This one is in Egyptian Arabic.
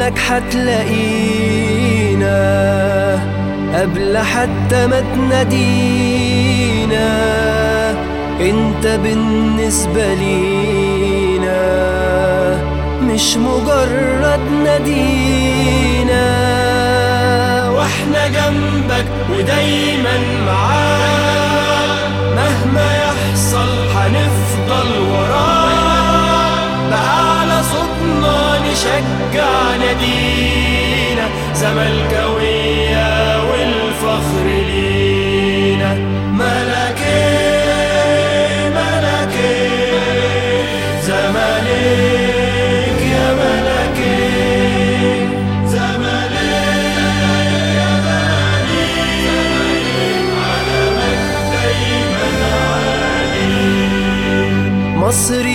منك حتلاقينا قبل حتى ما تنادينا انت بالنسبة لينا مش مجرد نادينا واحنا جنبك ودايما معاك مهما يحصل هنفضل وراك بأعلى صوتنا نشجع نادينا زملكاوية والفخر لينا ملكي ملكي زمالك يا ملكي زمالك يا ملك علمك دايما عالي مصر